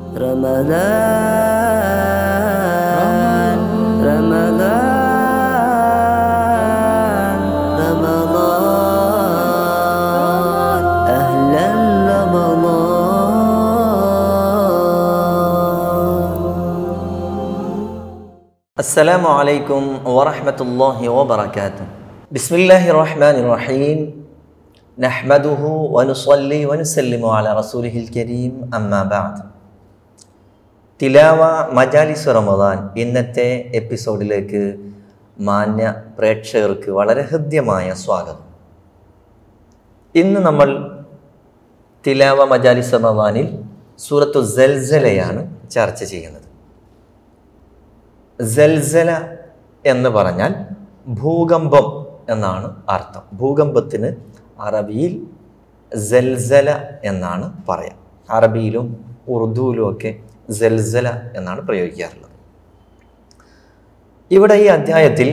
رمضان رمضان رمضان أهلا رمضان السلام عليكم ورحمة الله وبركاته بسم الله الرحمن الرحيم نحمده ونصلي ونسلم على رسوله الكريم أما بعد തിലാവ മജാലിസ് റമദാൻ ഇന്നത്തെ എപ്പിസോഡിലേക്ക് മാന്യ പ്രേക്ഷകർക്ക് വളരെ ഹൃദ്യമായ സ്വാഗതം ഇന്ന് നമ്മൾ തിലാവ മജാലിസ് റമദാനിൽ സൂറത്തു ജൽസലയാണ് ചർച്ച ചെയ്യുന്നത് ജൽസല എന്ന് പറഞ്ഞാൽ ഭൂകമ്പം എന്നാണ് അർത്ഥം ഭൂകമ്പത്തിന് അറബിയിൽ ജൽസല എന്നാണ് പറയാം അറബിയിലും ഉറുദുവിലും ഒക്കെ ജൽസല എന്നാണ് പ്രയോഗിക്കാറുള്ളത് ഇവിടെ ഈ അധ്യായത്തിൽ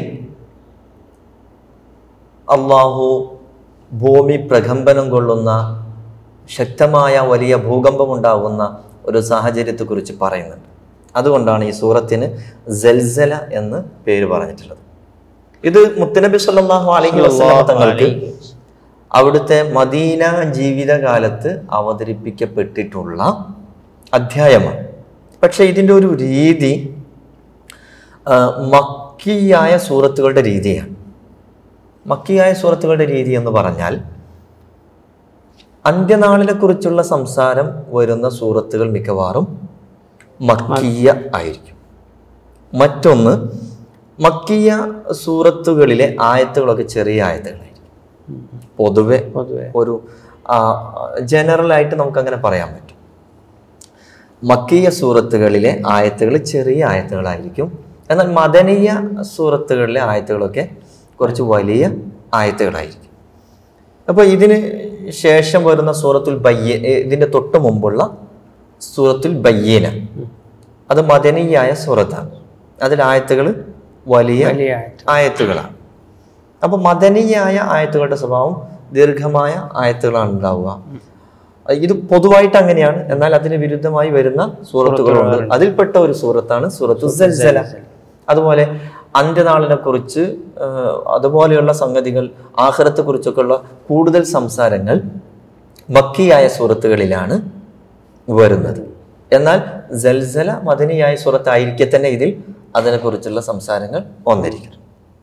അള്ളാഹു ഭൂമി പ്രകമ്പനം കൊള്ളുന്ന ശക്തമായ വലിയ ഭൂകമ്പമുണ്ടാകുന്ന ഒരു സാഹചര്യത്തെക്കുറിച്ച് പറയുന്നുണ്ട് അതുകൊണ്ടാണ് ഈ സൂറത്തിന് ജൽസല എന്ന് പേര് പറഞ്ഞിട്ടുള്ളത് ഇത് മുത്തനബി സല്ലല്ലാഹു അലൈഹി വസല്ലമ തങ്ങൾക്ക് അവിടുത്തെ മദീന ജീവിതകാലത്ത് അവതരിപ്പിക്കപ്പെട്ടിട്ടുള്ള അധ്യായമാണ് പക്ഷെ ഇതിൻ്റെ ഒരു രീതി ആ, മക്കിയായ സൂറത്തുകളുടെ രീതിയാണ് മക്കിയായ സൂറത്തുകളുടെ രീതി എന്ന് പറഞ്ഞാൽ അന്ത്യനാളിനെ കുറിച്ചുള്ള സംസാരം വരുന്ന സൂറത്തുകൾ മിക്കവാറും മക്കിയ ആയിരിക്കും മറ്റൊന്ന് മക്കിയ സൂറത്തുകളിലെ ആയത്തുകളൊക്കെ ചെറിയ ആയത്തുകളായിരിക്കും പൊതുവെ പൊതുവെ ഒരു ജനറൽ ആയിട്ട് നമുക്ക് അങ്ങനെ പറയാൻ പറ്റും മക്കീയ സൂറത്തുകളിലെ ആയത്തുകൾ ചെറിയ ആയത്തുകളായിരിക്കും എന്നാൽ മദനീയ സൂറത്തുകളിലെ ആയത്തുകളൊക്കെ കുറച്ച് വലിയ ആയത്തുകളായിരിക്കും അപ്പോൾ ഇതിന് ശേഷം വരുന്ന സൂറത്തുൽ ബയ്യ ഇതിൻ്റെ തൊട്ട് മുമ്പുള്ള സൂറത്തുൽ ബയ്യന അത് മദനീയായ സൂറത്താണ് അതിൽ ആയത്തുകൾ വലിയ വലിയ ആയത്ത്. ആയത്തുകളാണ് അപ്പോൾ മദനീയായ ആയത്തുകളുടെ സ്വഭാവം ദീർഘമായ ആയത്തുകളാണ് ഉണ്ടാവുക ഇത് പൊതുവായിട്ട് അങ്ങനെയാണ് എന്നാൽ അതിന് വിരുദ്ധമായി വരുന്ന സൂറത്തുകളുണ്ട് അതിൽപ്പെട്ട ഒരു സൂറത്താണ് സൂറത്തു സൽസല അതുപോലെ അന്ത്യനാളിനെ കുറിച്ച് അതുപോലെയുള്ള സംഗതികൾ ആഹ്റത്തെ കുറിച്ചൊക്കെയുള്ള കൂടുതൽ സംസാരങ്ങൾ മക്കിയായ സൂറത്തുകളിലാണ് വരുന്നത് എന്നാൽ ജൽസല മദനിയായ സൂറത്തായിരിക്കെ തന്നെ ഇതിൽ അതിനെക്കുറിച്ചുള്ള സംസാരങ്ങൾ വന്നിരിക്കണം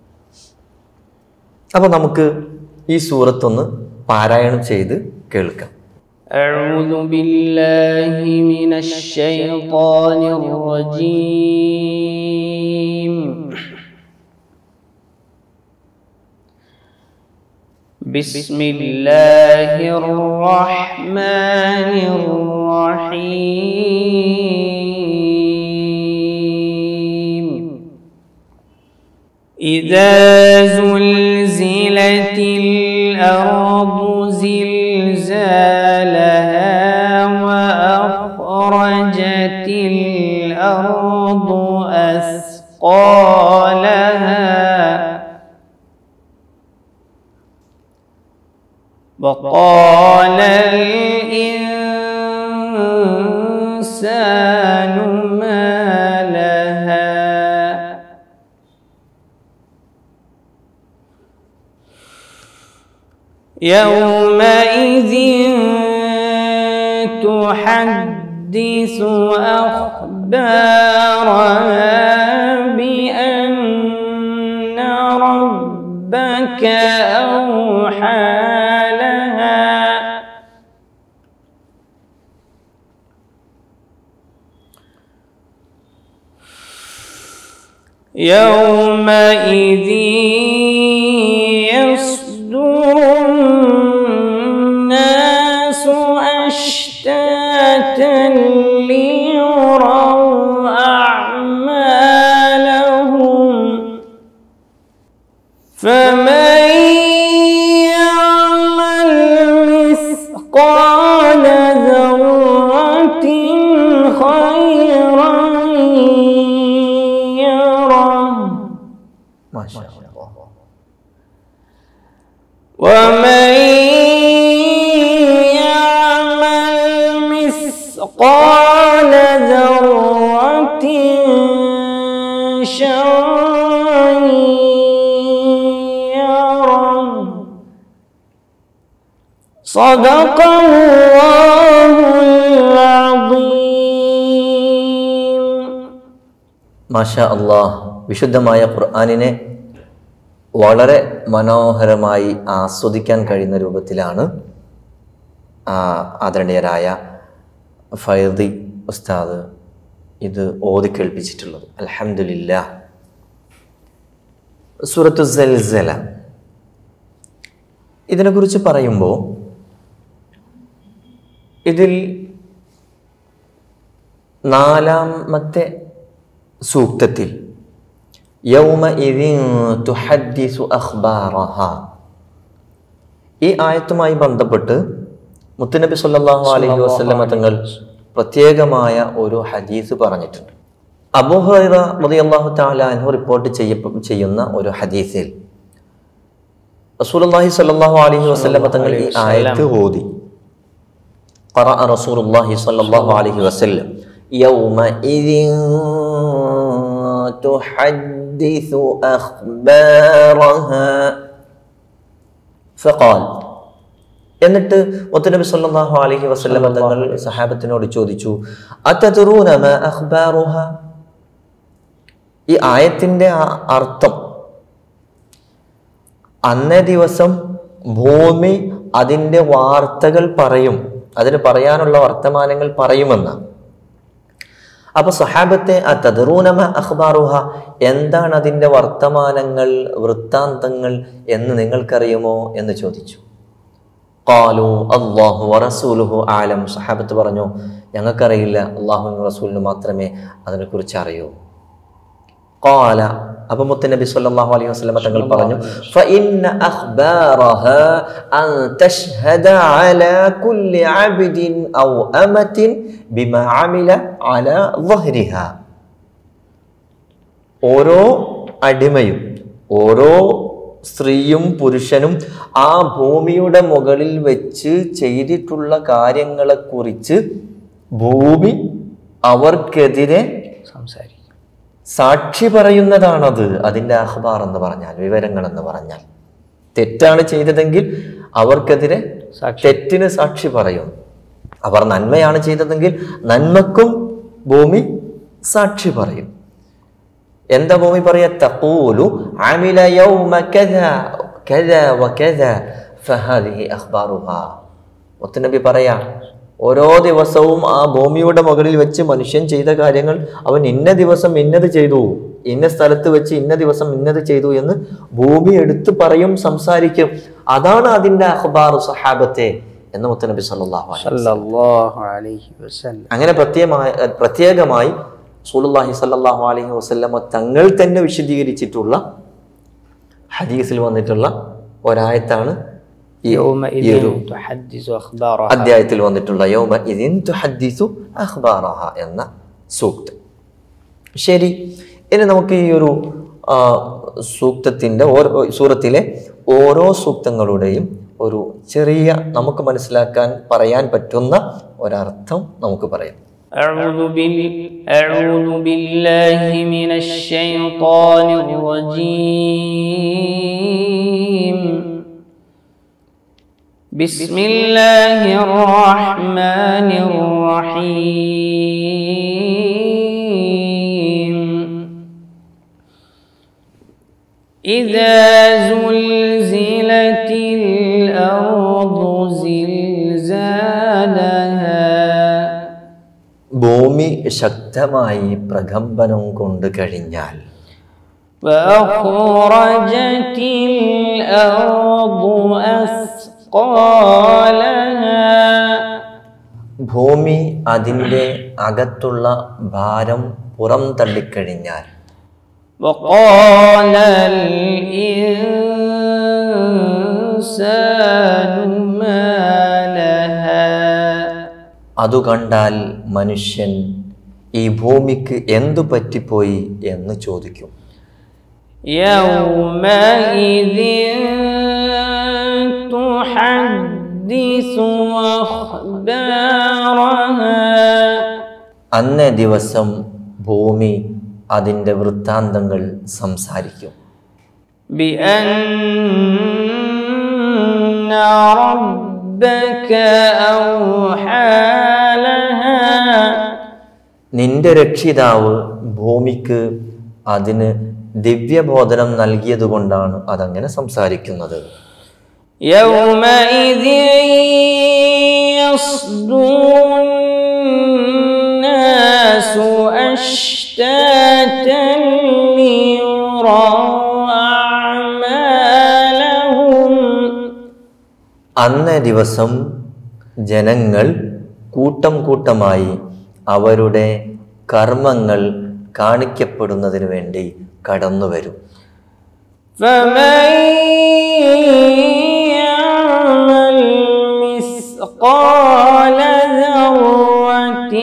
അപ്പൊ നമുക്ക് ഈ സൂറത്തൊന്ന് പാരായണം ചെയ്ത് കേൾക്കാം أعوذ بالله من الشيطان الرجيم بسم الله الرحمن الرحيم إذا زلزلت الأرض زلزالها وأخرجت الأرض أثقالها وقال الإنسان ما لها يومئذ تحدث أخبارها بأن ربك أوحى لها يومئذ يصدر الناس أشتاتا ليروا أعمالهم فمن يعمل مثقال ذرة خيرا يره മാഷാ അല്ലാഹ്. ومن يعمل مثقال ذرة شرا يره صدق الله العظيم മാഷാ അള്ളാഹ് വിശുദ്ധമായ ഖുർആാനിനെ വളരെ മനോഹരമായി ആസ്വദിക്കാൻ കഴിയുന്ന രൂപത്തിലാണ് ആ, ആദരണീയരായ ഫൈദി ഉസ്താദ് ഇത് ഓതി കേൾപ്പിച്ചിട്ടുള്ളത് അൽഹംദുലില്ല സൂറത്തു സൽസല ഇതിനെക്കുറിച്ച് പറയുമ്പോൾ ഇതിൽ നാലാമത്തെ സൂക്തത്തിൽ യൗമ തുഹദ്ദിസു അഖ്ബാറഹ ഈ ആയത്തുമായി ബന്ധപ്പെട്ട് മുത്തുനബി സല്ലല്ലാഹു അലൈഹി വസല്ലമ തങ്ങൾ പ്രത്യേകമായ ഒരു ഹദീസ് പറഞ്ഞിട്ടുണ്ട് അബൂ ഹുറൈറ റളിയല്ലാഹു തആല അൻഹു റിപ്പോർട്ട് ചെയ്യപ്പ ചെയ്യുന്ന ഒരു ഹദീസിൽ റസൂലുള്ളാഹി സ്വല്ലല്ലാഹു അലൈഹി വസല്ലമ തങ്ങൾ ഈ ആയത്ത് ഓതി قرأ رسول الله صلى الله عليه وسلم يومئذ تحدث أخبارها فقال എന്നിട്ട് മുത്തനബി സല്ലല്ലാഹു അലൈഹി വസല്ലമ തങ്ങൾ സഹാബത്തിനോട് ചോദിച്ചു അതദ്റൂന മാ അഖ്ബാറുഹ ഈ ആയത്തിന്റെ ആ അർത്ഥം അന്നേ ദിവസം ഭൂമി അതിൻ്റെ വാർത്തകൾ പറയും അതിന് പറയാനുള്ള വർത്തമാനങ്ങൾ പറയുമെന്ന് അപ്പൊ സഹാബത്തെ അതദ്റൂനമ അഖ്ബാറുഹ എന്താണ് അതിൻ്റെ വർത്തമാനങ്ങൾ വൃത്താന്തങ്ങൾ എന്ന് നിങ്ങൾക്കറിയുമോ എന്ന് ചോദിച്ചു കാലു അള്ളാഹു വറസൂലുഹു ആലം സഹാബത്ത് പറഞ്ഞു ഞങ്ങൾക്കറിയില്ല അള്ളാഹു റസൂലിന് മാത്രമേ അതിനെക്കുറിച്ച് അറിയൂ قال അപ്പൊ മുത്തനബി സല്ലല്ലാഹു അലൈഹി വസല്ലം തങ്ങൾ പറഞ്ഞു فإن أخبارها أن تشهد على كل عبد أو أمة بما عمل على ظهرها ഓരോ അടിമയും ഓരോ സ്ത്രീയും പുരുഷനും ആ ഭൂമിയുടെ മുകളിൽ വെച്ച് ചെയ്തിട്ടുള്ള കാര്യങ്ങളെക്കുറിച്ച് ഭൂമി അവർക്കെതിരെ സംസാരിക്കും സാക്ഷി പറയുന്നതാണത് അതിൻ്റെ അഖ്ബാർ എന്ന് പറഞ്ഞാൽ വിവരങ്ങൾ എന്ന് പറഞ്ഞാൽ തെറ്റാണ് ചെയ്തതെങ്കിൽ അവർക്കെതിരെ സാക്ഷി. തെറ്റിന് സാക്ഷി പറയും അവർ നന്മയാണ് ചെയ്തതെങ്കിൽ നന്മക്കും ഭൂമി സാക്ഷി പറയും എന്താ ഭൂമി പറയാ തഖൂലു അമില യൗമ കദ കദ വകദ ഫഹാദിഹി അഖ്ബാറുഹാ മുത്തനബി പറയാ ഓരോ ദിവസവും ആ ഭൂമിയുടെ മുകളിൽ വെച്ച് മനുഷ്യൻ ചെയ്ത കാര്യങ്ങൾ അവൻ ഇന്ന ദിവസം ഇന്നത് ചെയ്തു ഇന്ന സ്ഥലത്ത് വെച്ച് ഇന്ന ദിവസം ഇന്നത് ചെയ്തു എന്ന് ഭൂമി എടുത്തു പറയും സംസാരിക്കും അതാണ് അതിന്റെ അഖ്ബാർ സഹാബത്തെ എന്ന് മുത്തനബി സല്ലല്ലാഹു അലൈഹി വസല്ലം. സല്ലല്ലാഹു അലൈഹി വസല്ലം അങ്ങനെ പ്രത്യേകമായി പ്രത്യേകമായി സൂലുല്ലാഹി സല്ലല്ലാഹു അലൈഹി വസല്ലമ തങ്ങൾ തന്നെ വിശദീകരിച്ചിട്ടുള്ള ഹദീസിൽ വന്നിട്ടുള്ള ഒരായത്താണ് ഈ ഈ يومئذ ഒരു تحدث أخبارها അധ്യായത്തിൽ വന്നിട്ടുള്ള യൗമ ഇതിൻ തുഹദ്ദിസു അഖ്ബാറഹ എന്ന സൂക്തം ശരി ഇനി നമുക്ക് ഈ ഒരു ആ, സൂക്തത്തിന്റെ ഓരോ സൂറത്തിലെ ഓരോ സൂക്തങ്ങളുടെയും ഒരു ചെറിയ നമുക്ക് മനസ്സിലാക്കാൻ പറയാൻ പറ്റുന്ന ഒരർത്ഥം നമുക്ക് പറയാം أعوذ, بال... أعوذ بالله من الشيطان الرجيم بسم الله الرحمن الرحيم إذا زلزلت الأرض زلزالها ഭൂമി ശക്തമായി പ്രകമ്പനം കൊണ്ട് കഴിഞ്ഞാൽ فأخرجت الأرض أثقالها ഭൂമി അതിൻ്റെ അകത്തുള്ള ഭാരം പുറം തള്ളിക്കഴിഞ്ഞാൽ وقال الإنسان ما لها അതു കണ്ടാൽ മനുഷ്യൻ ഈ ഭൂമിക്ക് എന്തു പറ്റിപ്പോയി എന്ന് ചോദിക്കും يومئذ تحدث أخبارها അന്നേ ദിവസം ഭൂമി അതിൻ്റെ വൃത്താന്തങ്ങൾ സംസാരിക്കും بأن ربك أوحى لها നിന്റെ രക്ഷിതാവ് ഭൂമിക്ക് അതിന് ദിവ്യബോധനം നൽകിയതുകൊണ്ടാണ് അതങ്ങനെ സംസാരിക്കുന്നത് يومئذ يصدر الناس أشتاتا ليروا أعمالهم അന്നേ ദിവസം ജനങ്ങൾ കൂട്ടം കൂട്ടമായി അവരുടെ കർമ്മങ്ങൾ കാണിക്കപ്പെടുന്നതിന് വേണ്ടി കടന്നു വരും فمن يعمل مثقال ذرة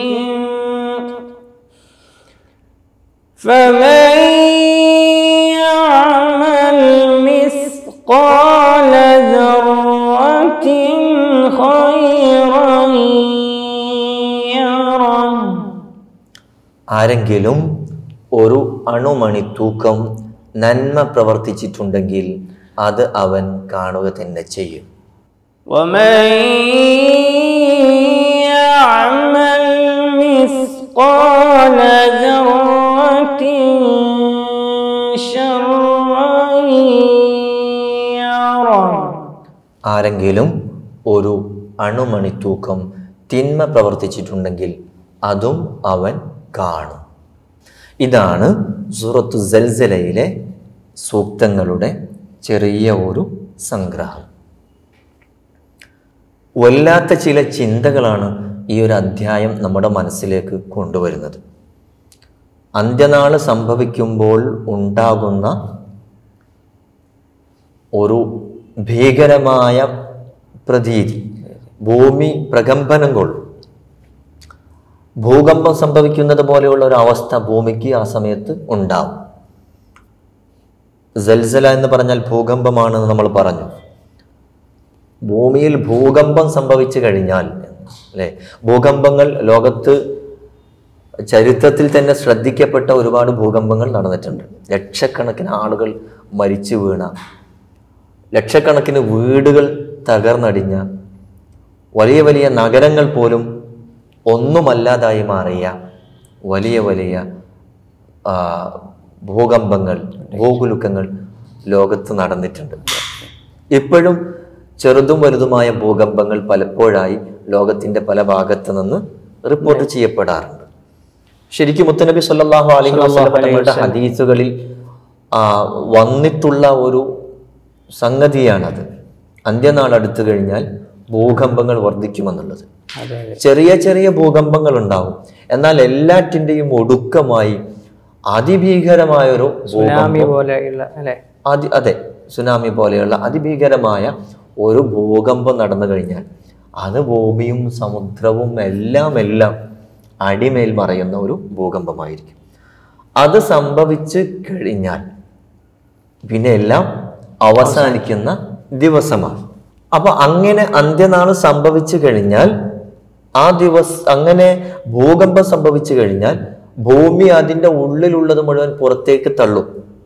فمن يعمل مثقال ذرة خيرا يره ആരെങ്കിലും ഒരു അണുമണി തൂക്കം നന്മ പ്രവർത്തിച്ചിട്ടുണ്ടെങ്കിൽ അത് അവൻ കാണുക തന്നെ ചെയ്യും ومن يعمل مثقال ذرة شرا يره ആരെങ്കിലും ഒരു അണുമണി തൂക്കം തിന്മ പ്രവർത്തിച്ചിട്ടുണ്ടെങ്കിൽ അതും അവൻ കാണും ഇതാണ് സൂറത്തു സൽസലയിലെ സൂക്തങ്ങളുടെ ചെറിയ ഒരു സംഗ്രഹം വല്ലാത്ത ചില ചിന്തകളാണ് ഈ ഒരു അധ്യായം നമ്മുടെ മനസ്സിലേക്ക് കൊണ്ടുവരുന്നത് അന്ത്യനാള് സംഭവിക്കുമ്പോൾ ഉണ്ടാകുന്ന ഒരു ഭീകരമായ പ്രതീതി ഭൂമി പ്രകമ്പനം കൊള്ളും ഭൂകമ്പം സംഭവിക്കുന്നത് പോലെയുള്ള ഒരു അവസ്ഥ ഭൂമിക്ക് ആ സമയത്ത് ഉണ്ടാവും സൽസല എന്ന് പറഞ്ഞാൽ ഭൂകമ്പമാണെന്ന് നമ്മൾ പറഞ്ഞു ഭൂമിയിൽ ഭൂകമ്പം സംഭവിച്ചു കഴിഞ്ഞാൽ അല്ലെ ഭൂകമ്പങ്ങൾ ലോകത്ത് ചരിത്രത്തിൽ തന്നെ ശ്രദ്ധിക്കപ്പെട്ട ഒരുപാട് ഭൂകമ്പങ്ങൾ നടന്നിട്ടുണ്ട് ലക്ഷക്കണക്കിന് ആളുകൾ മരിച്ചു വീണ ലക്ഷക്കണക്കിന് വീടുകൾ തകർന്നടിഞ്ഞ വലിയ വലിയ നഗരങ്ങൾ പോലും ഒന്നുമല്ലാതായി മാറിയ വലിയ വലിയ ആ, ഭൂകമ്പങ്ങൾ ഭൂകുലുക്കങ്ങൾ ലോകത്ത് നടന്നിട്ടുണ്ട് ഇപ്പോഴും ചെറുതും വലുതുമായ ഭൂകമ്പങ്ങൾ പലപ്പോഴായി ലോകത്തിന്റെ പല ഭാഗത്ത് നിന്ന് റിപ്പോർട്ട് ചെയ്യപ്പെടാറുണ്ട് ശരിക്കും മുത്തനബി സല്ലല്ലാഹു അലൈഹി വസല്ലം തങ്ങളുടെ ഹദീസുകളിൽ ആ, വന്നിട്ടുള്ള ഒരു സംഗതിയാണത് അന്ത്യനാൾ അടുത്തു കഴിഞ്ഞാൽ ഭൂകമ്പങ്ങൾ വർദ്ധിക്കുമെന്നുള്ളത് അതെ അതെ ചെറിയ ചെറിയ ഭൂകമ്പങ്ങൾ ഉണ്ടാവും എന്നാൽ എല്ലാറ്റിൻ്റെയും ഒടുക്കമായി അതിഭീകരമായൊരു സുനാമി ഭൂകമ്പം പോലെയുള്ള അല്ലെ അതി അതെ സുനാമി പോലെയുള്ള അതിഭീകരമായ ഒരു ഭൂകമ്പം നടന്നു കഴിഞ്ഞാൽ അത് ഭൂമിയും സമുദ്രവും എല്ലാം എല്ലാം അടിമേൽ മറയുന്ന ഒരു ഭൂകമ്പമായിരിക്കും അത് സംഭവിച്ചു കഴിഞ്ഞാൽ പിന്നെ എല്ലാം അവസാനിക്കുന്ന ദിവസമാണ് അപ്പൊ അങ്ങനെ അന്ത്യനാള് സംഭവിച്ചു കഴിഞ്ഞാൽ ആ ദിവസം അങ്ങനെ ഭൂകമ്പം സംഭവിച്ചു കഴിഞ്ഞാൽ ഭൂമി അതിൻ്റെ ഉള്ളിലുള്ളത് മുഴുവൻ പുറത്തേക്ക് തള്ളും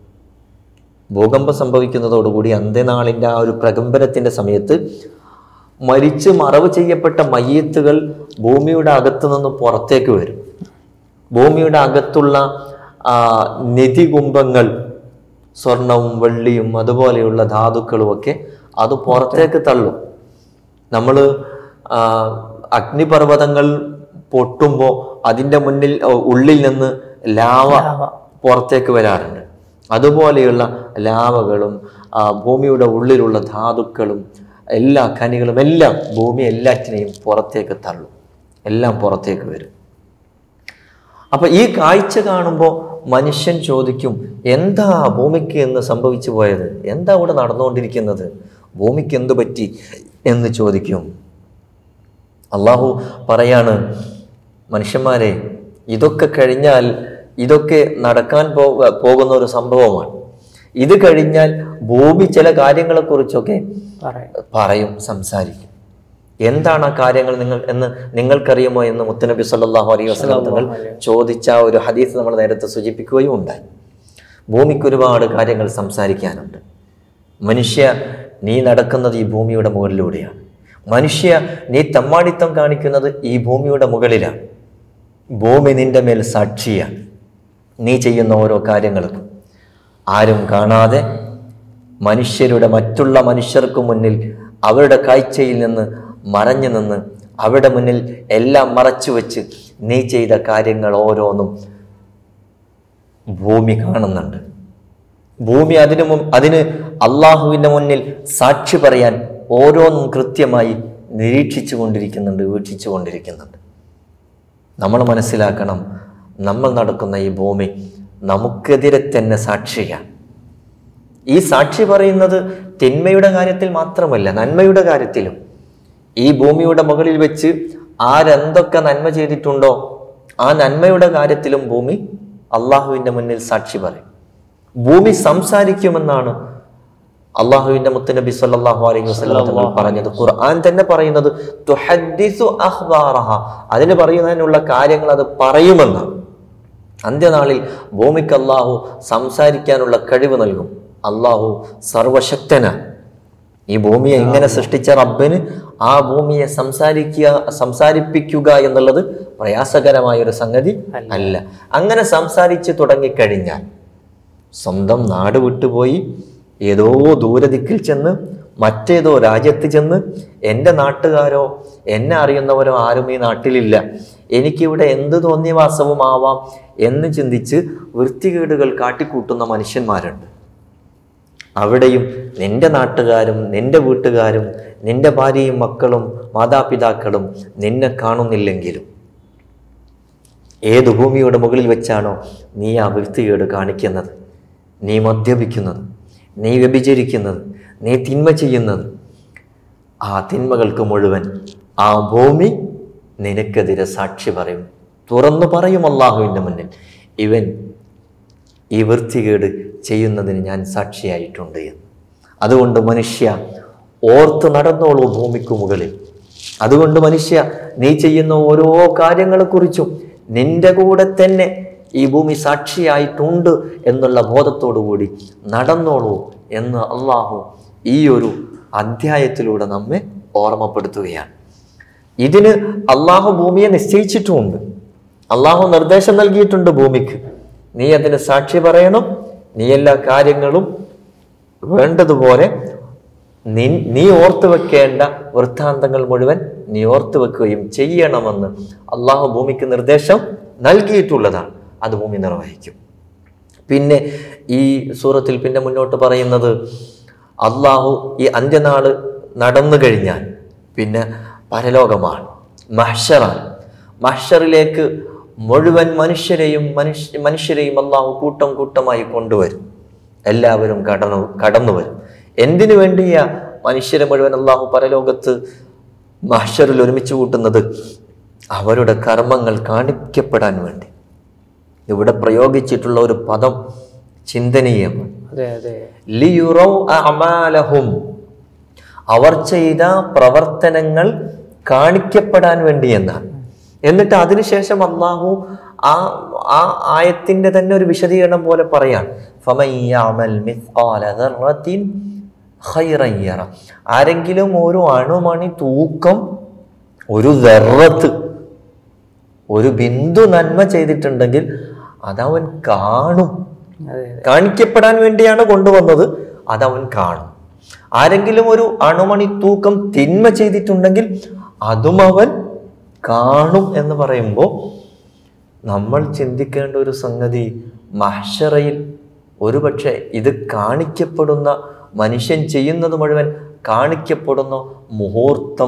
ഭൂകമ്പം സംഭവിക്കുന്നതോടുകൂടി അന്ത്യനാളിൻ്റെ ആ ഒരു പ്രകമ്പനത്തിന്റെ സമയത്ത് മരിച്ച് മറവ് ചെയ്യപ്പെട്ട മയ്യത്തുകൾ ഭൂമിയുടെ അകത്തു നിന്ന് പുറത്തേക്ക് വരും ഭൂമിയുടെ അകത്തുള്ള ആ, നിധികുംഭങ്ങൾ സ്വർണവും വെള്ളിയും അതുപോലെയുള്ള ധാതുക്കളും ഒക്കെ അത് പുറത്തേക്ക് തള്ളും നമ്മൾ അഗ്നിപർവ്വതങ്ങൾ പൊട്ടുമ്പോൾ അതിൻ്റെ മുന്നിൽ ഉ- ഉള്ളിൽ നിന്ന് ലാവ പുറത്തേക്ക് വരാറുണ്ട് അതുപോലെയുള്ള ലാവകളും ആ, ഭൂമിയുടെ ഉള്ളിലുള്ള ധാതുക്കളും എല്ലാ ഖനികളും എല്ലാം ഭൂമി എല്ലാറ്റിനെയും പുറത്തേക്ക് തള്ളും എല്ലാം പുറത്തേക്ക് വരും അപ്പൊ ഈ കാഴ്ച കാണുമ്പോൾ മനുഷ്യൻ ചോദിക്കും എന്താ ഭൂമിക്ക് എന്ന് സംഭവിച്ചു പോയത് എന്താ ഇവിടെ നടന്നുകൊണ്ടിരിക്കുന്നത് ഭൂമിക്ക് എന്തു പറ്റി എന്ന് ചോദിക്കും അള്ളാഹു പറയാണ് മനുഷ്യന്മാരെ ഇതൊക്കെ കഴിഞ്ഞാൽ ഇതൊക്കെ നടക്കാൻ പോക പോകുന്ന ഒരു സംഭവമാണ് ഇത് കഴിഞ്ഞാൽ ഭൂമി ചില കാര്യങ്ങളെക്കുറിച്ചൊക്കെ പറയാം പറയും സംസാരിക്കും എന്താണ് ആ കാര്യങ്ങൾ നിങ്ങൾ എന്ന് നിങ്ങൾക്കറിയുമോ എന്ന് മുത്തനബി സല്ലല്ലാഹു അലൈഹി വസല്ലം തങ്ങൾ ചോദിച്ച ആ ഒരു ഹദീസ് നമ്മൾ നേരത്തെ സൂചിപ്പിക്കുകയും ഉണ്ടായി ഭൂമിക്ക് ഒരുപാട് കാര്യങ്ങൾ സംസാരിക്കാനുണ്ട് മനുഷ്യ നീ നടക്കുന്നത് ഈ ഭൂമിയുടെ മുകളിലൂടെയാണ് മനുഷ്യ നീ തമ്മാടിത്തം കാണിക്കുന്നത് ഈ ഭൂമിയുടെ മുകളിലാണ് ഭൂമി നിന്റെ മേൽ സാക്ഷിയാണ് നീ ചെയ്യുന്ന ഓരോ കാര്യങ്ങൾക്കും ആരും കാണാതെ മനുഷ്യരുടെ മറ്റുള്ള മനുഷ്യർക്ക് മുന്നിൽ അവരുടെ കാഴ്ചയിൽ നിന്ന് മറഞ്ഞു നിന്ന് അവരുടെ മുന്നിൽ എല്ലാം മറച്ചു വെച്ച് നീ ചെയ്ത കാര്യങ്ങൾ ഓരോന്നും ഭൂമി കാണുന്നുണ്ട് ഭൂമി അതിനു മുൻ അതിന് അള്ളാഹുവിൻ്റെ മുന്നിൽ സാക്ഷി പറയാൻ ഓരോന്നും കൃത്യമായി നിരീക്ഷിച്ചു കൊണ്ടിരിക്കുന്നുണ്ട് വീക്ഷിച്ചു കൊണ്ടിരിക്കുന്നുണ്ട് നമ്മൾ മനസ്സിലാക്കണം നമ്മൾ നടക്കുന്ന ഈ ഭൂമി നമുക്കെതിരെ തന്നെ സാക്ഷിയാണ് ഈ സാക്ഷി പറയുന്നത് തിന്മയുടെ കാര്യത്തിൽ മാത്രമല്ല നന്മയുടെ കാര്യത്തിലും ഈ ഭൂമിയുടെ മുകളിൽ വെച്ച് ആരെന്തൊക്കെ നന്മ ചെയ്തിട്ടുണ്ടോ ആ നന്മയുടെ കാര്യത്തിലും ഭൂമി അള്ളാഹുവിൻ്റെ മുന്നിൽ സാക്ഷി പറയും ഭൂമി സംസാരിക്കുമെന്നാണ് അള്ളാഹുവിന്റെ മുത്തനബി സല്ലല്ലാഹു അലൈഹി വസല്ലം തങ്ങൾ പറഞ്ഞത് ഖുർആൻ തന്നെ പറയുന്നത് തുഹദ്ദിസു അഖ്ബാറഹ അതിന് പറയുന്നതിനുള്ള കാര്യങ്ങൾ അത് പറയുമെന്നാണ് അന്ത്യനാളിൽ ഭൂമിക്ക് അള്ളാഹു സംസാരിക്കാനുള്ള കഴിവ് നൽകും അള്ളാഹു സർവശക്തനാണ് ഈ ഭൂമിയെ ഇങ്ങനെ സൃഷ്ടിച്ച റബ്ബിന് ആ ഭൂമിയെ സംസാരിക്കുക സംസാരിപ്പിക്കുക എന്നുള്ളത് പ്രയാസകരമായ ഒരു സംഗതി അല്ല അങ്ങനെ സംസാരിച്ച് തുടങ്ങിക്കഴിഞ്ഞാൽ സ്വന്തം നാട് വിട്ടുപോയി ഏതോ ദൂരദിക്കിൽ ചെന്ന് മറ്റേതോ രാജ്യത്ത് ചെന്ന് എൻ്റെ നാട്ടുകാരോ എന്നെ അറിയുന്നവരോ ആരും ഈ നാട്ടിലില്ല എനിക്കിവിടെ എന്ത് തോന്നിയവാസവുമാവാം എന്ന് ചിന്തിച്ച് വൃത്തികേടുകൾ കാട്ടിക്കൂട്ടുന്ന മനുഷ്യന്മാരുണ്ട് അവിടെയും നിന്റെ നാട്ടുകാരും നിന്റെ വീട്ടുകാരും നിന്റെ ഭാര്യയും മക്കളും മാതാപിതാക്കളും നിന്നെ കാണുന്നില്ലെങ്കിലും ഏത് ഭൂമിയുടെ മുകളിൽ വെച്ചാണോ നീ ആ വൃത്തികേട് കാണിക്കുന്നത് നീ മദ്യപിക്കുന്നത് നീ വ്യഭിചരിക്കുന്നത് നീ തിന്മ ചെയ്യുന്നത് ആ തിന്മകൾക്ക് മുഴുവൻ ആ ഭൂമി നിനക്കെതിരെ സാക്ഷി പറയും തുറന്നു പറയും അള്ളാഹുവിൻ്റെ മുന്നിൽ ഇവൻ ഈ വൃത്തികേട് ചെയ്യുന്നതിന് ഞാൻ സാക്ഷിയായിട്ടുണ്ട് എന്ന് അതുകൊണ്ട് മനുഷ്യ ഓർത്ത് നടന്നോളൂ ഭൂമിക്ക് മുകളിൽ അതുകൊണ്ട് മനുഷ്യ നീ ചെയ്യുന്ന ഓരോ കാര്യങ്ങളെക്കുറിച്ചും നിന്റെ കൂടെ തന്നെ ഈ ഭൂമി സാക്ഷിയായിട്ടുണ്ട് എന്നുള്ള ബോധത്തോടു കൂടി നടന്നോളൂ എന്ന് അള്ളാഹു ഈ ഒരു അധ്യായത്തിലൂടെ നമ്മെ ഓർമ്മപ്പെടുത്തുകയാണ് ഇതിന് അള്ളാഹു ഭൂമിയെ നിശ്ചയിച്ചിട്ടുമുണ്ട് അള്ളാഹു നിർദ്ദേശം നൽകിയിട്ടുണ്ട് ഭൂമിക്ക് നീ അതിന് സാക്ഷി പറയണം നീ എല്ലാ കാര്യങ്ങളും വേണ്ടതുപോലെ നീ നീ ഓർത്തു വെക്കേണ്ട വൃത്താന്തങ്ങൾ മുഴുവൻ നീ ഓർത്തു വെക്കുകയും ചെയ്യണമെന്ന് അള്ളാഹു ഭൂമിക്ക് നിർദ്ദേശം നൽകിയിട്ടുള്ളതാണ് അത് ഭൂമി നിർവഹിക്കും പിന്നെ ഈ സൂറത്തിൽ പിന്നെ മുന്നോട്ട് പറയുന്നത് അള്ളാഹു ഈ അന്ത്യനാള് നടന്നു കഴിഞ്ഞാൽ പിന്നെ പരലോകമാണ് മഹ്ഷറാണ് മഹ്ഷറിലേക്ക് മുഴുവൻ മനുഷ്യരെയും മനുഷ്യ മനുഷ്യരെയും അള്ളാഹു കൂട്ടം കൂട്ടമായി കൊണ്ടുവരും എല്ലാവരും കടന്നു കടന്നു വരും എന്തിനു വേണ്ടിയാ മനുഷ്യരെ മുഴുവൻ അള്ളാഹു പരലോകത്ത് മഹ്ഷറിൽ ഒരുമിച്ച് കൂട്ടുന്നത് അവരുടെ കർമ്മങ്ങൾ കാണിക്കപ്പെടാൻ വേണ്ടി ഇവിടെ പ്രയോഗിച്ചിട്ടുള്ള ഒരു പദം ചിന്തനീയമാണ് അതെ അതെ ലിയുറൗ അഅമാലഹും അവർ ചെയ്ത പ്രവർത്തനങ്ങൾ കാണിക്കപ്പെടാൻ വേണ്ടി എന്നാണ് എന്നിട്ട് അതിനുശേഷം അള്ളാഹു ആ ആ ആയത്തിന്റെ തന്നെ ഒരു വിശദീകരണം പോലെ പറയാണ് ഫമൻ യഅമൽ മിത്ഖാല ദർറത്തിൻ ഖൈറൻ യറ. ആരെങ്കിലും ഒരു അണുമണി തൂക്കം ഒരു ദർറത്ത് ഒരു ബിന്ദു നന്മ ചെയ്തിട്ടുണ്ടെങ്കിൽ അതവൻ കാണും അതെ കാണിക്കപ്പെടാൻ വേണ്ടിയാണ് കൊണ്ടുവന്നത് അതവൻ കാണും ആരെങ്കിലും ഒരു അണുമണി തൂക്കം തിന്മ ചെയ്തിട്ടുണ്ടെങ്കിൽ അതും അവൻ കാണും എന്ന് പറയുമ്പോൾ നമ്മൾ ചിന്തിക്കേണ്ട ഒരു സംഗതി മഹ്ഷറയിൽ ഒരുപക്ഷെ ഇത് കാണിക്കപ്പെടുന്ന മനുഷ്യൻ ചെയ്യുന്നത് മുഴുവൻ കാണിക്കപ്പെടുന്ന മുഹൂർത്തം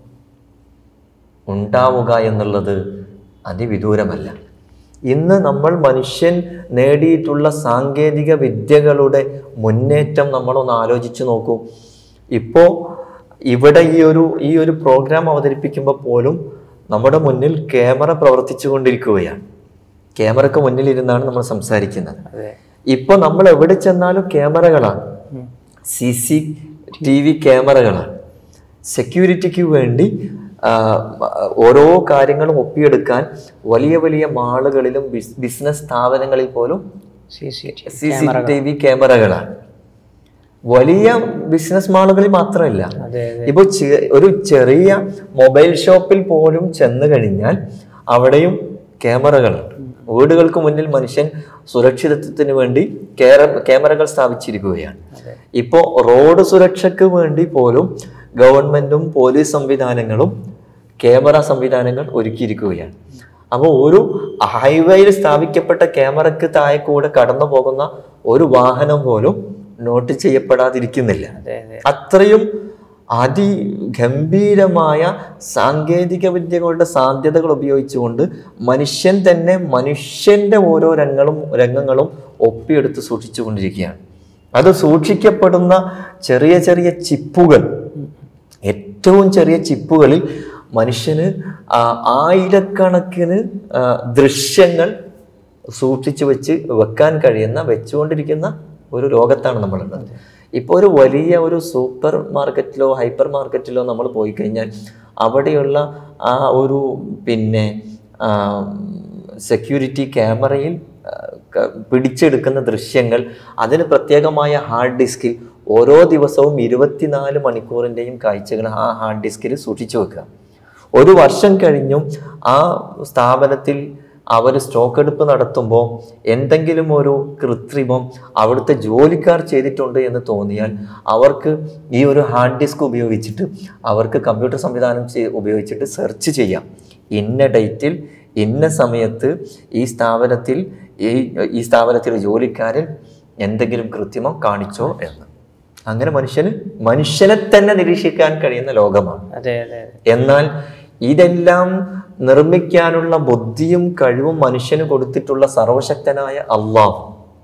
ഉണ്ടാവുക എന്നുള്ളത് അതിവിദൂരമല്ല ഇന്ന് നമ്മൾ മനുഷ്യൻ നേടിയിട്ടുള്ള സാങ്കേതിക വിദ്യകളുടെ മുന്നേറ്റം നമ്മളൊന്ന് ആലോചിച്ച് നോക്കൂ ഇപ്പോൾ ഇവിടെ ഈ ഒരു ഈ ഒരു പ്രോഗ്രാം അവതരിപ്പിക്കുമ്പോൾ പോലും നമ്മുടെ മുന്നിൽ ക്യാമറ പ്രവർത്തിച്ചു കൊണ്ടിരിക്കുകയാണ് ക്യാമറക്ക് മുന്നിലിരുന്നാണ് നമ്മൾ സംസാരിക്കുന്നത് അതെ ഇപ്പോൾ നമ്മൾ എവിടെ ചെന്നാലും ക്യാമറകളാണ് ഉം. സി സി ടി വി ക്യാമറകളാണ് സെക്യൂരിറ്റിക്ക് വേണ്ടി ആ, ഓരോ കാര്യങ്ങളും ഒപ്പിയെടുക്കാൻ വലിയ വലിയ മാളുകളിലും ബിസ്- ബിസിനസ് സ്ഥാപനങ്ങളിൽ പോലും C C T C C T V ക്യാമറകളാണ് വലിയ ബിസിനസ് മാളുകളിൽ മാത്രമല്ല അതെ അതെ ഇപ്പൊ ചെ- ഒരു ചെറിയ മൊബൈൽ ഷോപ്പിൽ പോലും ചെന്ന് കഴിഞ്ഞാൽ അവിടെയും ക്യാമറകളുണ്ട് വീടുകൾക്ക് മുന്നിൽ മനുഷ്യൻ സുരക്ഷിതത്വത്തിന് വേണ്ടി കേര- ക്യാമറകൾ സ്ഥാപിച്ചിരിക്കുകയാണ് ഇപ്പോൾ റോഡ് സുരക്ഷയ്ക്ക് വേണ്ടി പോലും ഗവൺമെന്റും പോലീസ് സംവിധാനങ്ങളും ക്യാമറ സംവിധാനങ്ങൾ ഒരുക്കിയിരിക്കുകയാണ് അപ്പോൾ ഒരു ഹൈവേയിൽ സ്ഥാപിക്കപ്പെട്ട ക്യാമറയ്ക്ക് താഴെ കൂടെ കടന്നു പോകുന്ന ഒരു വാഹനം പോലും നോട്ട് ചെയ്യപ്പെടാതിരിക്കുന്നില്ല അതെ അതെ അത്രയും അതിഗംഭീരമായ സാങ്കേതിക വിദ്യകളുടെ സാധ്യതകൾ ഉപയോഗിച്ചുകൊണ്ട് മനുഷ്യൻ തന്നെ മനുഷ്യന്റെ ഓരോ രംഗങ്ങളും രംഗങ്ങളും ഒപ്പിയെടുത്ത് സൂക്ഷിച്ചുകൊണ്ടിരിക്കുകയാണ് അത് സൂക്ഷിക്കപ്പെടുന്ന ചെറിയ ചെറിയ ചിപ്പുകൾ ഏറ്റവും ചെറിയ ചിപ്പുകളിൽ മനുഷ്യന് ആ, ആയിരക്കണക്കിന് ആ, ദൃശ്യങ്ങൾ സൂക്ഷിച്ചു വെച്ച് വെക്കാൻ കഴിയുന്ന വെച്ചുകൊണ്ടിരിക്കുന്ന ഒരു ലോകത്താണ് നമ്മളുള്ളത് ഇപ്പോൾ ഒരു വലിയ ഒരു സൂപ്പർ മാർക്കറ്റിലോ ഹൈപ്പർ മാർക്കറ്റിലോ നമ്മൾ പോയി കഴിഞ്ഞാൽ അവിടെയുള്ള ആ ഒരു പിന്നെ സെക്യൂരിറ്റി ക്യാമറയിൽ ആ, ക- പിടിച്ചെടുക്കുന്ന ദൃശ്യങ്ങൾ അതിന് പ്രത്യേകമായ ഹാർഡ് ഡിസ്കിൽ ഓരോ ദിവസവും ഇരുപത്തിനാല് മണിക്കൂറിൻ്റെയും കാഴ്ചകൾ ആ ഹാർഡ് ഡിസ്കിൽ സൂക്ഷിച്ചു വെക്കുക ഒരു വർഷം കഴിഞ്ഞും ആ സ്ഥാപനത്തിൽ അവർ സ്റ്റോക്ക് എടുപ്പ് നടത്തുമ്പോൾ എന്തെങ്കിലും ഒരു കൃത്രിമം അവിടുത്തെ ജോലിക്കാർ ചെയ്തിട്ടുണ്ട് എന്ന് തോന്നിയാൽ അവർക്ക് ഈ ഒരു ഹാർഡ് ഡിസ്ക് ഉപയോഗിച്ചിട്ട് അവർക്ക് കമ്പ്യൂട്ടർ സംവിധാനം ചെയ്- ഉപയോഗിച്ചിട്ട് സെർച്ച് ചെയ്യാം ഇന്ന ഡേറ്റിൽ ഇന്ന സമയത്ത് ഈ സ്ഥാപനത്തിൽ ഈ ഈ സ്ഥാപനത്തിലെ ജോലിക്കാരൻ എന്തെങ്കിലും കൃത്രിമം കാണിച്ചോ എന്ന് അങ്ങനെ മനുഷ്യന് മനുഷ്യനെ തന്നെ നിരീക്ഷിക്കാൻ കഴിയുന്ന ലോകമാണ് അതെ അതെ അതെ എന്നാൽ ഇതെല്ലാം നിർമ്മിക്കാനുള്ള ബുദ്ധിയും കഴിവും മനുഷ്യന് കൊടുത്തിട്ടുള്ള സർവശക്തനായ അള്ളാഹു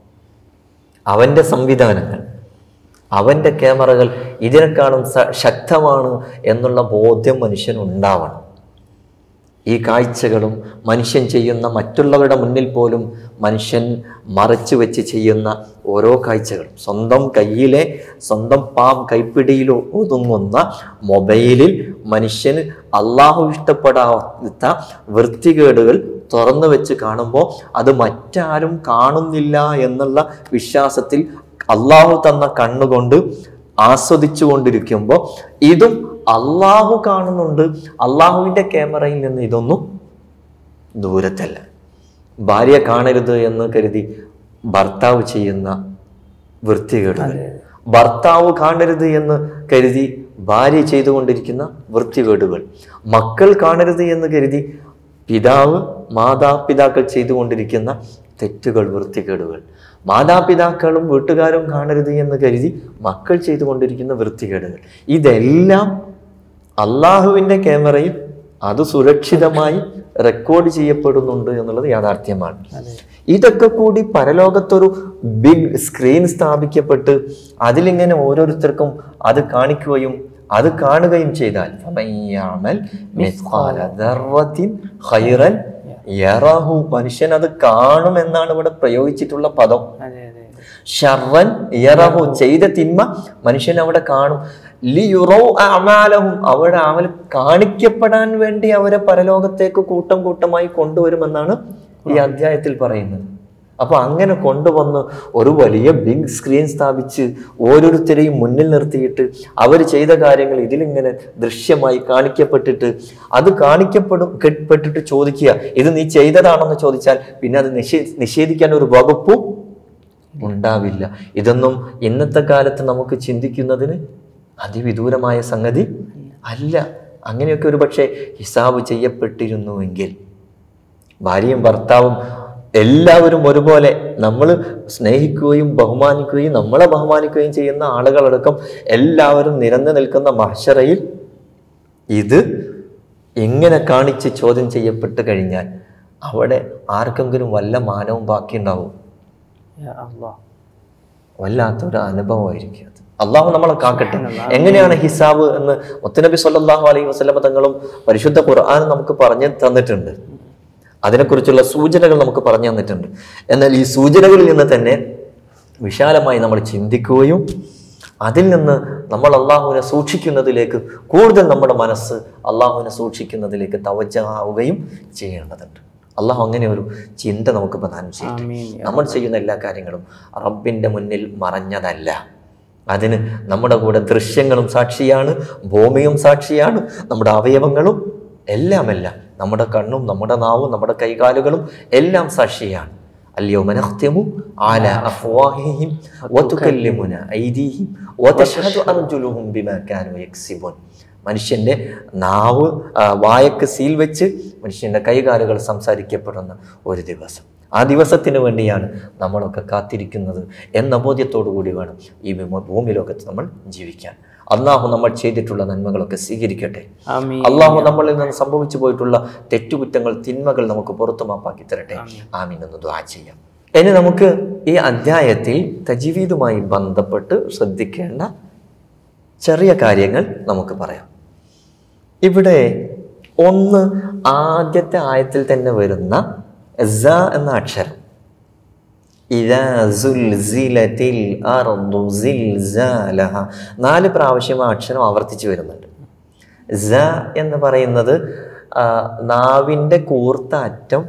അവൻ്റെ സംവിധാനങ്ങൾ അവൻ്റെ ക്യാമറകൾ ഇതിനേക്കാളും സ- ശക്തമാണ് എന്നുള്ള ബോധ്യം മനുഷ്യന് ഉണ്ടാവണം ഈ കാഴ്ചകളും മനുഷ്യൻ ചെയ്യുന്ന മറ്റുള്ളവരുടെ മുന്നിൽ പോലും മനുഷ്യൻ മറച്ചു വെച്ച് ചെയ്യുന്ന ഓരോ കാഴ്ചകളും സ്വന്തം കയ്യിലെ സ്വന്തം പാം കൈപ്പിടിയിൽ ഒതുങ്ങുന്ന മൊബൈലിൽ മനുഷ്യന് അള്ളാഹു ഇഷ്ടപ്പെടാത്ത വൃത്തികേടുകൾ തുറന്നു വെച്ച് കാണുമ്പോൾ അത് മറ്റാരും കാണുന്നില്ല എന്നുള്ള വിശ്വാസത്തിൽ അള്ളാഹു തന്ന കണ്ണുകൊണ്ട് ആസ്വദിച്ചു കൊണ്ടിരിക്കുമ്പോൾ ഇതും അള്ളാഹു കാണുന്നുണ്ട് അള്ളാഹുവിൻ്റെ ക്യാമറയിൽ നിന്ന് ഇതൊന്നും ദൂരത്തല്ല ഭാര്യ കാണരുത് എന്ന് കരുതി ഭർത്താവ് ചെയ്യുന്ന വൃത്തികേടുകൾ ഭർത്താവ് കാണരുത് എന്ന് കരുതി ഭാര്യ ചെയ്തുകൊണ്ടിരിക്കുന്ന വൃത്തികേടുകൾ മക്കൾ കാണരുത് എന്ന് കരുതി പിതാവ് മാതാപിതാക്കൾ ചെയ്തുകൊണ്ടിരിക്കുന്ന തെറ്റുകൾ വൃത്തികേടുകൾ മാതാപിതാക്കളും വീട്ടുകാരും കാണരുത് എന്ന് കരുതി മക്കൾ ചെയ്തുകൊണ്ടിരിക്കുന്ന വൃത്തികേടുകൾ ഇതെല്ലാം അള്ളാഹുവിൻ്റെ ക്യാമറയിൽ അത് സുരക്ഷിതമായി റെക്കോർഡ് ചെയ്യപ്പെടുന്നുണ്ട് എന്നുള്ളത് യാഥാർത്ഥ്യമാണ് അതെ ഇതൊക്കെ കൂടി പരലോകത്തൊരു ബിഗ് സ്ക്രീൻ സ്ഥാപിക്കപ്പെട്ട് അതിലിങ്ങനെ ഓരോരുത്തർക്കും അത് കാണിക്കുകയും അത് കാണുകയും ചെയ്താൽ ഫമയ്യാമൽ മിസ്ഖാല ദർറത്തിൻ ഖൈറൻ യറഹു മനുഷ്യൻ അത് കാണുമെന്നാണ് ഇവിടെ പ്രയോഗിച്ചിട്ടുള്ള പദം അതെ അതെ ഷർവൻ യറഹു ചെയ്ത തിന്മ മനുഷ്യൻ അവിടെ കാണും ലി യുറോ അമാലഹും അവരുടെ അമൽ കാണിക്കപ്പെടാൻ വേണ്ടി അവരെ പരലോകത്തേക്ക് കൂട്ടം കൂട്ടമായി കൊണ്ടുവരുമെന്നാണ് ഈ അധ്യായത്തിൽ പറയുന്നത് അപ്പൊ അങ്ങനെ കൊണ്ടുവന്ന് ഒരു വലിയ ബിഗ് സ്ക്രീൻ സ്ഥാപിച്ച് ഓരോരുത്തരെയും മുന്നിൽ നിർത്തിയിട്ട് അവർ ചെയ്ത കാര്യങ്ങൾ ഇതിലിങ്ങനെ ദൃശ്യമായി കാണിക്കപ്പെട്ടിട്ട് അത് കാണിക്കപ്പെടും കെ- പെട്ടിട്ട് ചോദിക്കുക ഇത് നീ ചെയ്തതാണെന്ന് ചോദിച്ചാൽ പിന്നെ അത് നിഷേ നിഷേധിക്കാൻ ഒരു വകുപ്പും ഉണ്ടാവില്ല ഇതൊന്നും ഇന്നത്തെ കാലത്ത് നമുക്ക് ചിന്തിക്കുന്നതിന് അതിവിദൂരമായ സംഗതി അല്ല അങ്ങനെയൊക്കെ ഒരു പക്ഷേ ഹിസാബ് ചെയ്യപ്പെട്ടിരുന്നുവെങ്കിൽ ഭാര്യയും ഭർത്താവും എല്ലാവരും ഒരുപോലെ നമ്മൾ സ്നേഹിക്കുകയും ബഹുമാനിക്കുകയും നമ്മളെ ബഹുമാനിക്കുകയും ചെയ്യുന്ന ആളുകളടക്കം എല്ലാവരും നിരന്നു നിൽക്കുന്ന മഹ്ഷറയിൽ ഇത് ഇങ്ങനെ കാണിച്ച് ചോദ്യം ചെയ്യപ്പെട്ട് കഴിഞ്ഞാൽ അവിടെ ആർക്കെങ്കിലും വല്ല മാനവും ബാക്കിയുണ്ടാവും യാ അല്ലാഹ് വല്ലാത്തൊരു അനുഭവമായിരിക്കും അത് അള്ളാഹു നമ്മളെ കാക്കട്ടെ എങ്ങനെയാണ് ഹിസാബ് എന്ന് മുത്തനബി സല്ലല്ലാഹു അലൈഹി വസല്ലമ തങ്ങളും പരിശുദ്ധ ഖുർആൻ നമുക്ക് പറഞ്ഞു തന്നിട്ടുണ്ട് അതിനെക്കുറിച്ചുള്ള സൂചനകൾ നമുക്ക് പറഞ്ഞു തന്നിട്ടുണ്ട് എന്നാൽ ഈ സൂചനകളിൽ നിന്ന് തന്നെ വിശാലമായി നമ്മൾ ചിന്തിക്കുകയും അതിൽ നിന്ന് നമ്മൾ അള്ളാഹുവിനെ സൂക്ഷിക്കുന്നതിലേക്ക് കൂടുതൽ നമ്മുടെ മനസ്സ് അള്ളാഹുവിനെ സൂക്ഷിക്കുന്നതിലേക്ക് തവജ്ജാവുകയും ചെയ്യേണ്ടതുണ്ട് അള്ളാഹു അങ്ങനെ ഒരു ചിന്ത നമുക്ക് പ്രദാനം ചെയ്യും ആമീൻ നമ്മൾ ചെയ്യുന്ന എല്ലാ കാര്യങ്ങളും റബ്ബിൻ്റെ മുന്നിൽ മറഞ്ഞതല്ല അതിന് നമ്മുടെ കൂടെ ദൃശ്യങ്ങളും സാക്ഷിയാണ് ഭൂമിയും സാക്ഷിയാണ് നമ്മുടെ അവയവങ്ങളും എല്ലാമെല്ലാം നമ്മുടെ കണ്ണും നമ്മുടെ നാവും നമ്മുടെ കൈകാലുകളും എല്ലാം സാക്ഷിയാണ് اليوم نختم على أفواههم وتكلمنا أيديهم وتشهد أرجلهم بما كانوا يكسبون മനുഷ്യൻ്റെ നാവ് ആ, വായക്ക് സീൽ വെച്ച് മനുഷ്യൻ്റെ കൈകാലുകൾ സംസാരിക്കപ്പെടുന്ന ഒരു ദിവസം ആ ദിവസത്തിന് വേണ്ടിയാണ് നമ്മളൊക്കെ കാത്തിരിക്കുന്നത് എന്ന ബോധ്യത്തോടു കൂടി വേണം ഈ ഭൂമി- ഭൂമി ലോകത്ത് നമ്മൾ ജീവിക്കാൻ അള്ളാഹു നമ്മൾ ചെയ്തിട്ടുള്ള നന്മകളൊക്കെ സ്വീകരിക്കട്ടെ ആമീൻ അള്ളാഹു നമ്മളിൽ നിന്ന് സംഭവിച്ചു പോയിട്ടുള്ള തെറ്റുകുറ്റങ്ങൾ തിന്മകൾ നമുക്ക് പുറത്തു മാപ്പാക്കി തരട്ടെ ആമീൻ എന്ന് ദ്വാ ചെയ്യാം ഇനി നമുക്ക് ഈ അധ്യായത്തിൽ തജീവീദുമായി ബന്ധപ്പെട്ട് ശ്രദ്ധിക്കേണ്ട ചെറിയ കാര്യങ്ങൾ നമുക്ക് പറയാം ഇവിടെ ഒന്ന് ആദ്യത്തെ ആയത്തിൽ തന്നെ വരുന്ന സ എന്ന അക്ഷരം ഇതാ സുൽസിലത്തിൽ അർദു സിൽസാലഹ. നാല് പ്രാവശ്യം ആ അക്ഷരം ആവർത്തിച്ച് വരുന്നുണ്ട് സ എന്ന് പറയുന്നത് ആ, നാവിൻ്റെ കൂർത്ത അറ്റം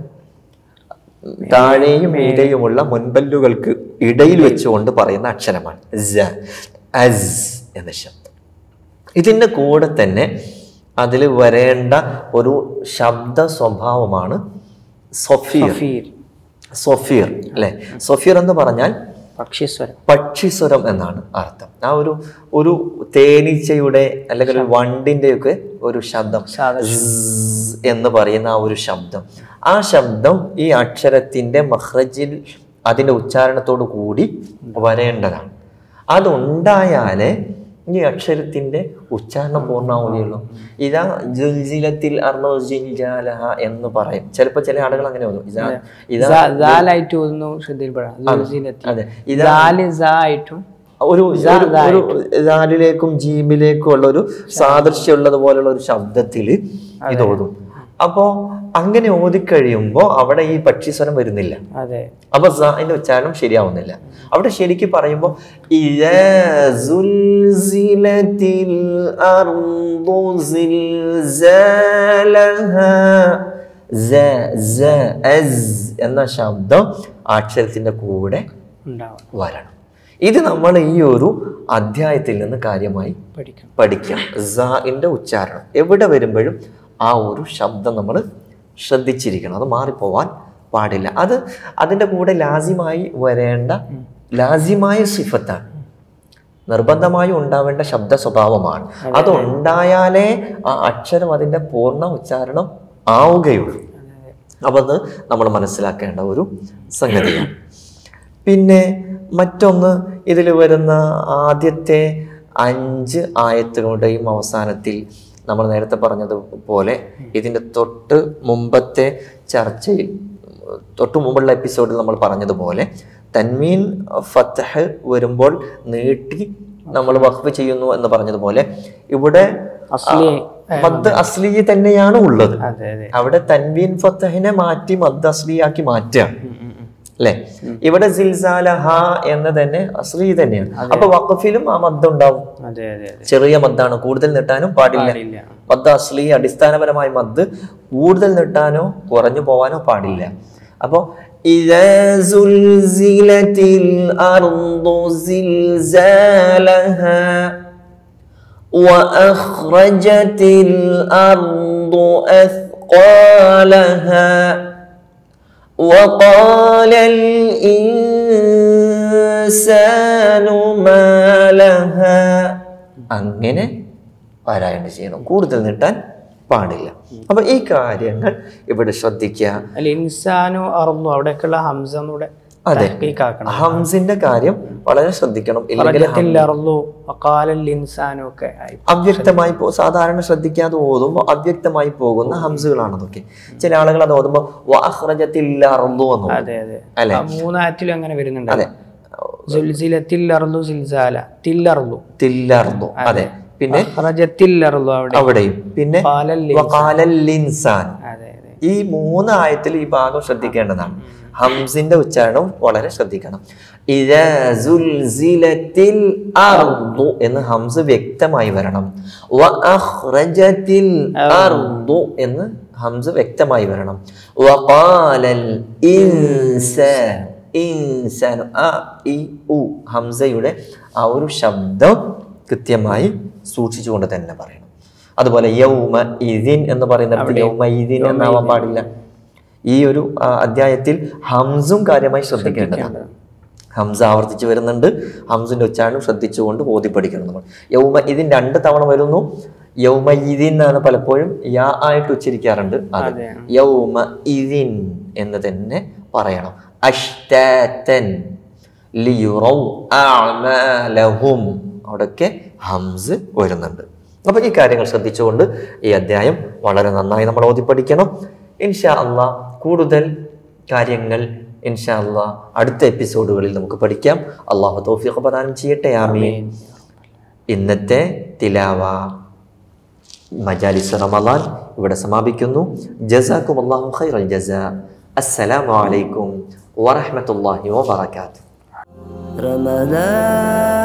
താഴെയും മീതെയുമുള്ള മുൻപല്ലുകൾക്ക് ഇടയിൽ വെച്ചുകൊണ്ട് പറയുന്ന അക്ഷരമാണ് സ അസ് എന്ന ശബ്ദം ഇതിൻ്റെ കൂടെ തന്നെ അതിൽ വരേണ്ട ഒരു ശബ്ദ സ്വഭാവമാണ് സൊഫീർ ഫീർ സൊഫീർ അല്ലെ സൊഫീർ എന്ന് പറഞ്ഞാൽ പക്ഷിസ്വരം പക്ഷിസ്വരം എന്നാണ് അർത്ഥം ആ ഒരു ഒരു തേനീച്ചയുടെ അല്ലെങ്കിൽ ഒരു വണ്ടിൻ്റെയൊക്കെ ഒരു ശബ്ദം സാധാ സ് എന്ന് പറയുന്ന ആ ഒരു ശബ്ദം ആ ശബ്ദം ഈ അക്ഷരത്തിന്റെ മഹ്റജിൽ അതിന്റെ ഉച്ചാരണത്തോടു കൂടി വരേണ്ടതാണ് അതുണ്ടായാലേ ഈ അക്ഷരത്തിന്റെ ഉച്ചാരണം പൂർണ്ണമാവുകയുള്ളൂ ഇതാ ജുൽജിലത്തിൽ അർണോ ജിൽജാലഹ എന്ന് പറയും ചിലപ്പോൾ ചില ആളുകൾ അങ്ങനെ വന്നു ഇതാ ഇതാ ദാലായിട്ട് ഒന്ന് ശ്രദ്ധയിൽപ്പെടാം ദുൽസിലെത്തി. അതെ ഇതാ ദാല് സ ആയിട്ടും ഒരു ഒരു- ഒരു ദാലിലേക്കും ജീമിലേക്കും ഉള്ള ഒരു സാദൃശ്യമുള്ളത് പോലുള്ള ഒരു ശബ്ദത്തിൽ ഇത് ഓതും അപ്പോ അങ്ങനെ ഓതിക്കഴിയുമ്പോൾ അവിടെ ഈ പക്ഷിസ്വരം വരുന്നില്ല അതെ അപ്പൊ അതിന്റെ ഉച്ചാരണം ശരിയാവുന്നില്ല അവിടെ ശരിക്കും പറയുമ്പോൾ ഇതാ സുൽസിലത്തിൽ അർദു സിൽസാലഹാ. സ, സ, അസ് എന്ന ശബ്ദം അക്ഷരത്തിന്റെ കൂടെ ഉണ്ടാവണം വരണം ഇത് നമ്മൾ ഈ ഒരു അധ്യായത്തിൽ നിന്ന് കാര്യമായി പഠിക്കണം പഠിക്കാം സാഇന്റെ ഉച്ചാരണം എവിടെ വരുമ്പോഴും ആ ഒരു ശബ്ദം നമ്മൾ ശ്രദ്ധിച്ചിരിക്കണം അത് മാറിപ്പോവാൻ പാടില്ല അത് അതിൻ്റെ കൂടെ ലാസിമായി വരേണ്ട ലാസിമായ സിഫത്താണ് നിർബന്ധമായും ഉണ്ടാവേണ്ട ശബ്ദ സ്വഭാവമാണ് അത് ഉണ്ടായാലേ ആ അക്ഷരം അതിൻ്റെ പൂർണ്ണ ഉച്ചാരണം ആവുകയുള്ളൂ അപ്പം അത് നമ്മൾ മനസ്സിലാക്കേണ്ട ഒരു സംഗതിയാണ് പിന്നെ മറ്റൊന്ന് ഇതിൽ വരുന്ന ആദ്യത്തെ അഞ്ച് ആയത്തുകളുടെയും അവസാനത്തിൽ നമ്മൾ നേരത്തെ പറഞ്ഞതുപോലെ ഇതിൻ്റെ തൊട്ട് മുമ്പത്തെ ചർച്ചയിൽ തൊട്ട് മുമ്പുള്ള എപ്പിസോഡിൽ നമ്മൾ പറഞ്ഞതുപോലെ തൻമീൻ ഫത്തഹ് വരുമ്പോൾ നീട്ടി നമ്മൾ വഖഫ് ചെയ്യുന്നു എന്ന് പറഞ്ഞതുപോലെ ഇവിടെ അസ്ലി മദ് അസ്ലി തന്നെയാണ് ഉള്ളത് അതെ അതെ അവിടെ തൻവീൻ ഫത്തഹിനെ മാറ്റി മദ് അസ്ലിയാക്കി മാറ്റുകയാണ് ഉം, ഉം, ഉം. അല്ലെ ഇവിടെ സിൽസാലഹ എന്ന് തന്നെ അസ്ലി തന്നെയാണ് അപ്പൊ വഖഫിലും ആ മദ് ഉണ്ടാവും അതെ അതെ അതെ ചെറിയ മദ്ദാണ് കൂടുതൽ നീട്ടാനും പാടില്ല ഇല്ല മദ് അസ്ലി അടിസ്ഥാനപരമായി മദ് കൂടുതൽ നീട്ടാനോ കുറഞ്ഞു പോവാനോ പാടില്ല അപ്പോ إذا زلزلت الأرض زلزالها وأخرجت الأرض أثقالها وقال الإنسان ما لها അങ്ങനെ പാരായണം ചെയ്യണം കൂടുതൽ നീട്ടാൻ പാടില്ല അപ്പൊ ഈ കാര്യങ്ങൾ ഇവിടെ ശ്രദ്ധിക്കുക അല്ല ഇൻസാനു അറുന്നു അവിടേക്കുള്ള ഹംസ എന്നൂടെ അതെ. തഹ്ഖീഖാക്കണം ഹംസിന്റെ കാര്യം വളരെ ശ്രദ്ധിക്കണം ഇല്ലെങ്കിൽ ഫറജത്തിൽ അറുന്നു വഖാലൽ ഇൻസാനു ഒക്കെ ആയി അവ്യക്തമായി പോ സാധാരണ ശ്രദ്ധിക്കാതെ ഓതുമ്പോൾ അവ്യക്തമായി പോകുന്ന ഹംസുകളാണ് അതൊക്കെ ചില ആളുകൾ അത് ഓതുമ്പോൾ വാഹ്റജത്തിൽ അറുന്നു എന്ന് ഓതും. അതെ അതെ അല്ലെ ആ മൂന്നാറ്റിലും അങ്ങനെ വരുന്നുണ്ട് അതെ സുൽസിലത്തിൽ അറുന്നു സിൽസാല തില്ലറുന്നു തില്ലർന്നു അതെ പിന്നെ ഫറജത്തിൽ അറുന്നു അവിടെ അവിടെയും പിന്നെ ഖാലൽ വഖാലൽ ഇൻസാൻ അതെ അതെ ഈ മൂന്ന് ആയത്തിൽ ഈ ഭാഗം ശ്രദ്ധിക്കേണ്ടതാണ് ഹംസിന്റെ ഉച്ചാരണം വളരെ ശ്രദ്ധിക്കണം ഇദാ സുൽസിലത്തിൽ അർദു എന്ന് ഹംസ് വ്യക്തമായി വരണം വ അഖ്റജത്തിൽ അർദു എന്ന് ഹംസ് വ്യക്തമായി വരണം വഖാലൽ ഇൻസാൻ ഇൻസാൻ അ ഇ ഉ ഹംസയുടെ ആ ഒരു ശബ്ദം കൃത്യമായി സൂക്ഷിച്ചുകൊണ്ട് തന്നെ പറയണം അതുപോലെ യൗമ ഇദിൻ എന്ന് പറയുന്നിടത്ത് യൗമ ഇദിൻ എന്നാവാൻ പാടില്ല ഈ ഒരു ആ, അധ്യായത്തിൽ ഹംസും കാര്യമായി ശ്രദ്ധിക്കേണ്ടതാണ് ഹംസ ആവർത്തിച്ച് വരുന്നുണ്ട് ഹംസിന്റെ ഉച്ചാരണം ശ്രദ്ധിച്ചുകൊണ്ട് ബോധ്യപ്പെടിക്കണം നമ്മൾ യൗമ ഇതിൻ രണ്ട് തവണ വരുന്നു യൗമ ഇതിൻ എന്നാണ് പലപ്പോഴും യാ ആയിട്ട് ഉച്ചരിക്കാറുണ്ട് അത് അതെ. യൗമ ഇതിൻ എന്ന് തന്നെ പറയണം അഷ്ടാത്തൻ ലിയുറൗ അഅമാലഹും അവിടെയൊക്കെ ഹംസ് വരുന്നുണ്ട് അപ്പൊ ഈ കാര്യങ്ങൾ ശ്രദ്ധിച്ചുകൊണ്ട് ഈ അധ്യായം വളരെ നന്നായി നമ്മൾ ഓതി പഠിക്കണം ഇൻഷാ അള്ളാ കൂടുതൽ കാര്യങ്ങൾ ഇൻഷാ അള്ളാ അടുത്ത എപ്പിസോഡുകളിൽ നമുക്ക് പഠിക്കാം അള്ളാഹു തൗഫീഖ് പ്രദാനം ചെയ്യട്ടെ ആമീൻ ഇന്നത്തെ തിലാവ മജാലിസ് റമദാൻ ഇവിടെ സമാപിക്കുന്നു ജസാക്കും അള്ളാഹു ഖൈറൽ ജസ അസ്സലാമു അലൈക്കും വറഹ്മത്തുള്ളാഹി വബറകാതുഹു رمضان